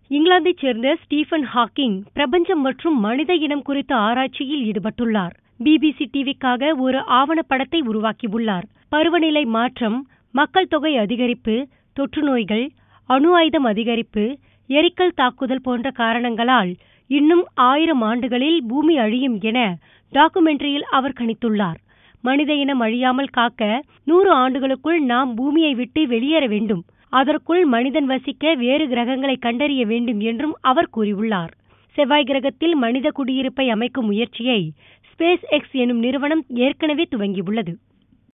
இங்கிலாந்தைச் சேர்ந்த Stephen Hawking பிரபஞ்சம் மற்றும் மனித இனம் குறித்த ஆராய்ச்சியில் ஈடுபட்டுள்ளார் பிபிசி டிவிக்காக ஒரு ஆவணப்படத்தை உருவாக்கியுள்ளார் பருவநிலை மாற்றம் மக்கள் தொகை அதிகரிப்பு தொற்று நோய்கள் அணு ஆயுதம் அதிகரிப்பு எரிக்கல் தாக்குதல் போன்ற காரணங்களால் இன்னும் ஆயிரம் ஆண்டுகளில் பூமி அழியும் என டாக்குமெண்ட்ரியில் அவர் கணித்துள்ளார் மனித இனம் அழியாமல் காக்க நூறு ஆண்டுகளுக்குள் நாம் பூமியை விட்டு வெளியேற வேண்டும் அதற்குள் மனிதன் வசிக்க வேறு கிரகங்களை கண்டறிய வேண்டும் என்றும் அவர் கூறியுள்ளார் செவ்வாய் கிரகத்தில் மனித குடியிருப்பை அமைக்கும் முயற்சியை ஸ்பேஸ் எக்ஸ் எனும் நிறுவனம் ஏற்கனவே துவங்கியுள்ளது